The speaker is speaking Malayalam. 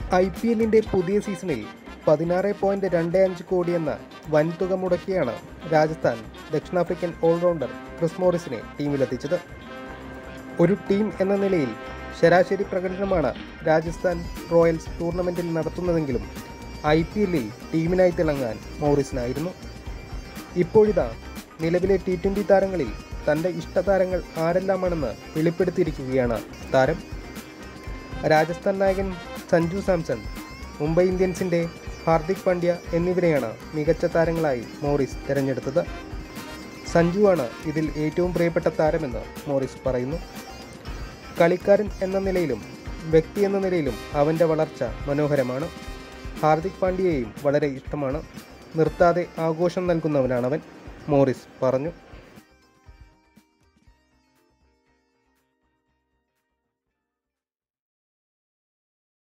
ഐ പി എല്ലിൻ്റെ പുതിയ സീസണിൽ പതിനാറ് പോയിന്റ് രണ്ട് അഞ്ച് കോടി എന്ന വൻതുക മുടക്കിയാണ് രാജസ്ഥാൻ ദക്ഷിണാഫ്രിക്കൻ ഓൾറൗണ്ടർ ക്രിസ് മോറിസിനെ ടീമിലെത്തിച്ചത് ഒരു ടീം എന്ന നിലയിൽ ശരാശരി പ്രകടനമാണ് രാജസ്ഥാൻ റോയൽസ് ടൂർണമെൻറ്റിൽ നടത്തുന്നതെങ്കിലും ഐ പി എല്ലിൽ ടീമിനായി തിളങ്ങാൻ മോറിസിനായിരുന്നു ഇപ്പോഴിതാ നിലവിലെ ടി ട്വൻ്റി താരങ്ങളിൽ തൻ്റെ ഇഷ്ടതാരങ്ങൾ ആരെല്ലാമാണെന്ന് വെളിപ്പെടുത്തിയിരിക്കുകയാണ് താരം രാജസ്ഥാൻ നായകൻ സഞ്ജു സാംസൺ മുംബൈ ഇന്ത്യൻസിൻ്റെ ഹാർദിക് പാണ്ഡ്യ എന്നിവരെയാണ് മികച്ച താരങ്ങളായി മോറിസ് തിരഞ്ഞെടുത്തത് സഞ്ജുവാണ് ഇതിൽ ഏറ്റവും പ്രിയപ്പെട്ട താരമെന്ന് മോറിസ് പറയുന്നു കളിക്കാരൻ എന്ന നിലയിലും വ്യക്തി എന്ന നിലയിലും അവൻ്റെ വളർച്ച മനോഹരമാണ് ഹാർദിക് പാണ്ഡ്യയെയും വളരെ ഇഷ്ടമാണ് നിർത്താതെ ആഘോഷം നൽകുന്നവനാണവൻ മോറിസ് പറഞ്ഞു